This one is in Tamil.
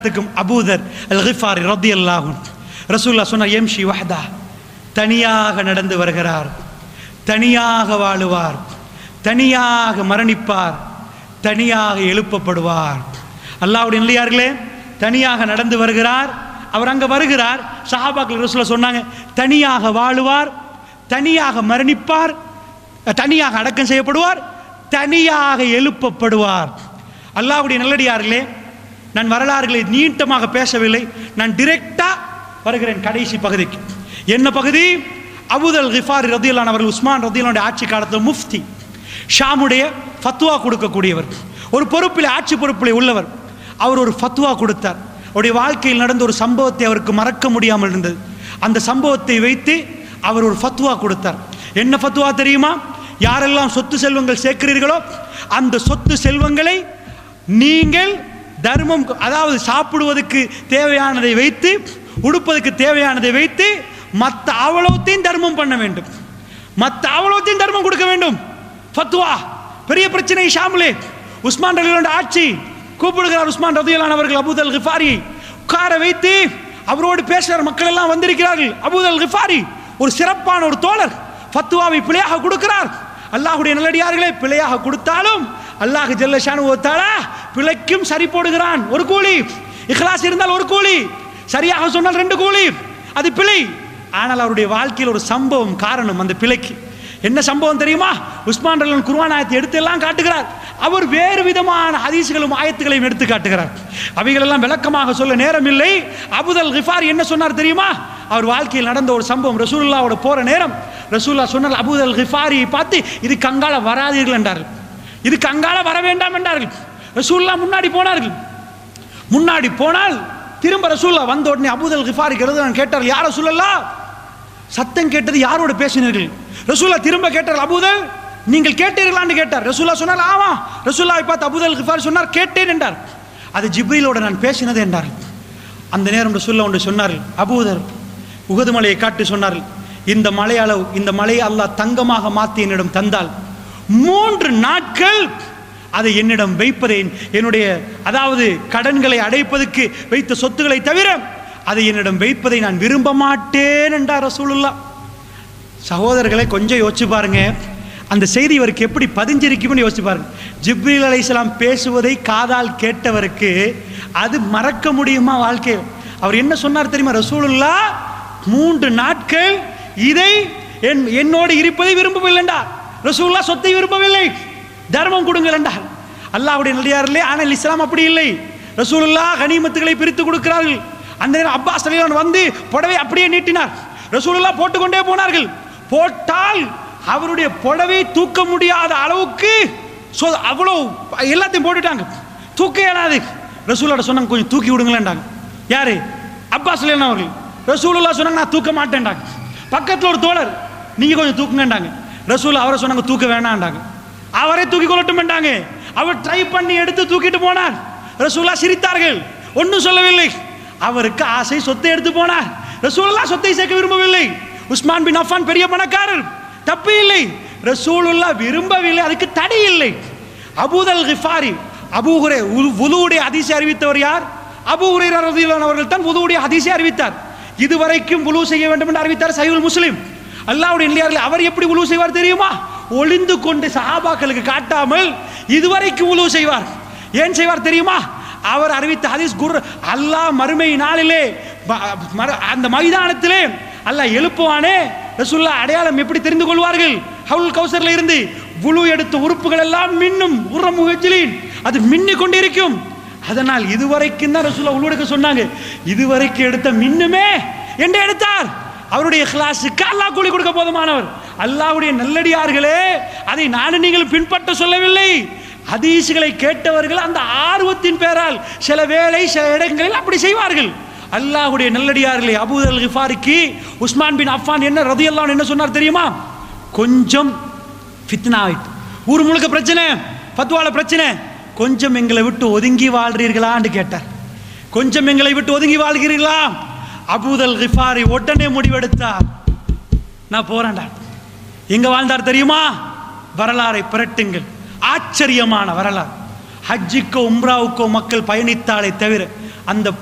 அதுக்கும் அபூதர் அல் கிஃபாரி ரத்தி அல்லாஹும் ரசூல்லா சொன்ன எம்ஷி வஹதா தனியாக நடந்து வருகிறார் தனியாக வாழுவார் தனியாக மரணிப்பார் தனியாக எழுப்பப்படுவார் அல்லாஹ்வுடைய நிலையார்களே தனியாக நடந்து வருகிறார் அவர் அங்கே வருகிறார் சஹாபாக்கள் ரசூலா சொன்னாங்க தனியாக வாழுவார் தனியாக மரணிப்பார் தனியாக அடக்கம் செய்யப்படுவார் தனியாக எழுப்பப்படுவார் அல்லாஹ்வுடைய நல்லடியார்களே நான் வரலாறுகளை நீட்டமாக பேசவில்லை நான் டிரெக்டா வருகிறேன் கடைசி பகுதிக்கு என்ன பகுதி அபுதல் கிஃபார் ரதியலான் அவர்கள் உஸ்மான் ரதியலானுடைய ஆட்சி காலத்தில் முஃப்தி ஷாமுடைய ஃபத்வா கொடுக்கக்கூடியவர் ஒரு பொறுப்பில் ஆட்சி பொறுப்பில் உள்ளவர் அவர் ஒரு ஃபத்வா கொடுத்தார் அவருடைய வாழ்க்கையில் நடந்த ஒரு சம்பவத்தை அவருக்கு மறக்க முடியாமல் இருந்தது அந்த சம்பவத்தை வைத்து அவர் ஒரு ஃபத்வா கொடுத்தார் என்ன ஃபத்வா தெரியுமா யாரெல்லாம் சொத்து செல்வங்கள் சேர்க்கிறீர்களோ அந்த சொத்து செல்வங்களை நீங்கள் தர்மம் அதாவது சாப்பிடுவதற்கு தேவையானதை வைத்து உடுப்பதற்கு தேவையானதை வைத்து மற்ற அவ்வளோத்தையும் தர்மம் பண்ண வேண்டும் மற்ற அவ்வளோத்தையும் தர்மம் கொடுக்க வேண்டும் ஃபத்வா பெரிய பிரச்சனை ஷாமுலே உஸ்மான் ரலியோட ஆட்சி கூப்பிடுகிறார் உஸ்மான் ரதியலான் அவர்கள் அபூதல் கிஃபாரி உட்கார வைத்து அவரோடு பேசுகிற மக்கள் எல்லாம் வந்திருக்கிறார்கள் அபூதல் கிஃபாரி ஒரு சிறப்பான ஒரு தோழர் ஃபத்வாவை பிழையாக கொடுக்கிறார் அல்லாஹ்வுடைய நல்லடியார்களே பிழையாக கொடுத்தாலும் அல்லாஹ் ஜல்லஷானு ஓத்தாலா பிழைக்கும் சரி போடுகிறான் ஒரு கூலி இஹ்லாஸ் இருந்தால் ஒரு கூலி சரியாக சொன்னால் ரெண்டு கூலி அது பிழை ஆனால் அவருடைய வாழ்க்கையில் ஒரு சம்பவம் காரணம் அந்த பிழைக்கு என்ன சம்பவம் தெரியுமா உஸ்மான் ரலன் குர்ஆன் ஆயத்தை எடுத்து எல்லாம் காட்டுகிறார் அவர் வேறு விதமான ஹதீஸ்களும் ஆயத்துகளையும் எடுத்து காட்டுகிறார் அவைகளெல்லாம் விளக்கமாக சொல்ல நேரமில்லை அபுதல் கிஃபார் என்ன சொன்னார் தெரியுமா அவர் வாழ்க்கையில் நடந்த ஒரு சம்பவம் ரசூலுல்லாவோட போற நேரம் ரசூல்லா சொன்னால் அபுதல் கிஃபாரியை பார்த்து இது கங்கால வராதீர்கள் என்றார்கள் இது கங்கால வர வேண்டாம் என்றார்கள் ரசூல்லா முன்னாடி போனார்கள் முன்னாடி போனால் திரும்ப ரசூல்லா வந்த உடனே அபூதல் கிஃபாரிக்கிறது நான் கேட்டார் யார சொல்லலா சத்தம் கேட்டது யாரோட பேசினீர்கள் ரசூல்லா திரும்ப கேட்டார் அபூதல் நீங்கள் கேட்டீர்களான்னு கேட்டார் ரசூல்லா சொன்னார் ஆமா ரசூல்லாவை பார்த்து அபூதல் கிஃபார் சொன்னார் கேட்டேன் என்றார் அது ஜிப்ரீலோட நான் பேசினது என்றார் அந்த நேரம் ரசூல்லா ஒன்று சொன்னார்கள் அபூதர் உகது மலையை காட்டி சொன்னார்கள் இந்த மலை அளவு இந்த மலையை அல்லாஹ் தங்கமாக மாற்றி என்னிடம் தந்தால் மூன்று நாட்கள் அதை என்னிடம் வைப்பதை என்னுடைய அதாவது கடன்களை அடைப்பதற்கு வைத்த சொத்துக்களை தவிர அதை என்னிடம் வைப்பதை நான் விரும்ப மாட்டேன் என்றார் ரசூலுல்லா சகோதரர்களை கொஞ்சம் யோசிச்சு பாருங்க அந்த செய்தி இவருக்கு எப்படி பதிஞ்சிருக்கும்னு யோசிச்சு பாருங்க ஜிப்ரீல் அலைஹிஸ்ஸலாம் பேசுவதை காதால் கேட்டவருக்கு அது மறக்க முடியுமா வாழ்க்கையில் அவர் என்ன சொன்னார் தெரியுமா ரசூலுல்லா மூன்று நாட்கள் இதை என் என்னோடு இருப்பதை விரும்பவில்லைண்டா ரசூலுல்லா சொத்தை விரும்பவில்லை தர்மம் கொடுங்கள் என்றார் அல்லாஹ்வுடைய நல்லியாரிலே ஆனால் இஸ்லாம் அப்படி இல்லை ரசூலுல்லா கனிமத்துகளை பிரித்து கொடுக்கிறார்கள் அந்த நேரம் அப்பாஸ் ரலியல்லாஹு வந்து புடவை அப்படியே நீட்டினார் ரசூலுல்லா போட்டுக்கொண்டே போனார்கள் போட்டால் அவருடைய புடவை தூக்க முடியாத அளவுக்கு சொ அவ்வளோ எல்லாத்தையும் போட்டுட்டாங்க தூக்க இயலாது ரசூலோட சொன்னாங்க கொஞ்சம் தூக்கி விடுங்களேன்டாங்க யாரு அப்பாஸ் ரலியல்லாஹு அவர்கள் ரசூலுல்லா சொன்னாங்க நான் தூக்க மாட்டேன்டாங்க பக்கத்தில் ஒரு தோழர் நீங்க கொஞ்சம் தூக்குங்கன்றாங்க ரசூல் அவரை சொன்னாங்க தூக்க வேணான்டாங்க அவரே தூக்கி கொள்ளட்டும்ட்டாங்க அவர் ட்ரை பண்ணி எடுத்து தூக்கிட்டு போனார் ரசூலா சிரித்தார்கள் ஒன்றும் சொல்லவில்லை அவருக்கு ஆசை சொத்தை எடுத்து போனார் ரசூலுல்லா சொத்தை சேர்க்க விரும்பவில்லை உஸ்மான் பின் அஃபான் பெரிய பணக்காரர் தப்பு இல்லை ரசூலுல்லா விரும்பவில்லை அதுக்கு தடை இல்லை அபூதல் கிஃபாரி அபூஹுரே உதுவுடைய அதிசை அறிவித்தவர் யார் அபூ ஹுரைரா ரலியல்லாஹு அவர்கள் தான் உதுவுடைய அதிசை அறிவித்தார் இதுவரைக்கும் உலு செய்ய வேண்டும் என்று அறிவித்தார் சைவுல் முஸ்லிம் அல்லாஹ்வுடைய இல்லையார்கள் அவர் எப்படி உலு செய்வார் தெரியுமா ஒளிந்து கொண்டு சஹாபாக்களுக்கு காட்டாமல் இதுவரைக்கும் உலு செய்வார் ஏன் செய்வார் தெரியுமா அவர் அறிவித்த ஹதீஸ் குர் அல்லாஹ் மறுமை நாளிலே ப- மர- அந்த மைதானத்திலே அல்லாஹ் எழுப்புவானே ரசூல்லா அடையாளம் எப்படி தெரிந்து கொள்வார்கள் ஹவுல் கௌசர்ல இருந்து புழு எடுத்த உறுப்புகள் எல்லாம் மின்னும் உர்ர முகஜிலின் அது மின்னி கொண்டிருக்கும் அதனால் இதுவரைக்கும் தான் ரசூல்லா உள்வெடுக்க சொன்னாங்க இதுவரைக்கும் எடுத்த மின்னுமே என்று எடுத்தார் அவருடைய கிளாஸுக்கு அல்லாஹ் கூலி கொடுக்க போதுமானவர் அல்லாஹ்வுடைய நல்லடியார்களே அதை நானும் நீங்களும் பின்பற்ற சொல்லவில்லை ஹதீஸ்களை கேட்டவர்கள் அந்த ஆர்வத்தின் பேரால் சில வேளை சில இடங்களில் அப்படி செய்வார்கள் அல்லாஹ்வுடைய நல்லடியார்களே அபூதல் கிஃபாரிக்கு உஸ்மான் பின் அஃபான் என்ன ரதியல்லான் என்ன சொன்னார் தெரியுமா கொஞ்சம் ஃபித்னா ஆயிட்டு ஊர் முழுக்க பிரச்சனை ஃபத்வால பிரச்சனை கொஞ்சம் எங்களை விட்டு ஒதுங்கி வாழ்றீர்களான்னு கேட்டார் கொஞ்சம் எங்களை விட்டு ஒதுங்கி வாழ்கிறீர்களா அபூதல் கிஃபாரி உடனே முடிவெடுத்தார் நான் போறேன்டா எங்க வாழ்ந்தார் தெரியுமா வரலாறை புரட்டுங்கள் ஆச்சரியமான வரலாறு ஹஜ்ஜிக்கோ உம்ராவுக்கோ மக்கள் பயணித்தாலே தவிர அந்த